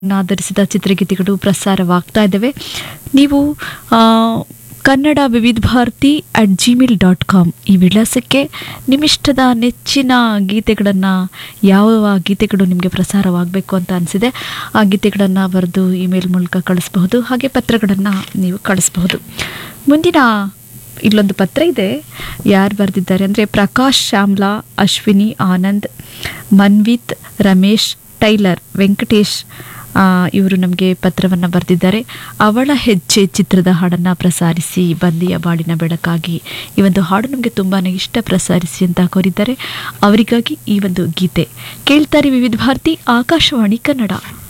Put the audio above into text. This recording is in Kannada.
ಆಧರಿಸಿದ ಚಿತ್ರಗೀತೆಗಳು ಪ್ರಸಾರವಾಗ್ತಾ ಇದ್ದಾವೆ ನೀವು ಆ, Kannada Vividh Bharati at Gmail dot com ಈ ವಿಳಾಸಕ್ಕೆ ನಿಮ್ಮಿಷ್ಟದ ನೆಚ್ಚಿನ ಗೀತೆಗಳನ್ನು ಯಾವ ಗೀತೆಗಳು ನಿಮಗೆ ಪ್ರಸಾರವಾಗಬೇಕು ಅಂತ ಅನಿಸಿದೆ ಆ ಗೀತೆಗಳನ್ನು ಬರೆದು ಇಮೇಲ್ ಮೂಲಕ ಕಳಿಸಬಹುದು ಹಾಗೆ ಪತ್ರಗಳನ್ನು ನೀವು ಕಳಿಸಬಹುದು ಮುಂದಿನ ಇಲ್ಲೊಂದು ಪತ್ರ ಇದೆ ಯಾರು ಬರೆದಿದ್ದಾರೆ ಅಂದರೆ ಪ್ರಕಾಶ್ ಶ್ಯಾಮ್ಲಾ ಅಶ್ವಿನಿ ಆನಂದ್ ಮನ್ವಿತ್ ರಮೇಶ್ ಟೈಲರ್ ವೆಂಕಟೇಶ್ ಇವರು ನಮಗೆ ಪತ್ರವನ್ನು ಬರೆದಿದ್ದಾರೆ ಅವಳ ಹೆಜ್ಜೆ ಚಿತ್ರದ ಹಾಡನ್ನು ಪ್ರಸಾರಿಸಿ ಬಂದಿಯ ಬಾಳಿನ ಬೆಳಕಾಗಿ ಈ ಒಂದು ಹಾಡು ನಮಗೆ ತುಂಬಾ ಇಷ್ಟ ಪ್ರಸಾರಿಸಿ ಅಂತ ಕೋರಿದ್ದಾರೆ ಅವರಿಗಾಗಿ ಈ ಒಂದು ಗೀತೆ ಕೇಳ್ತಾರೆ ವಿವಿಧ ಭಾರತಿ ಆಕಾಶವಾಣಿ ಕನ್ನಡ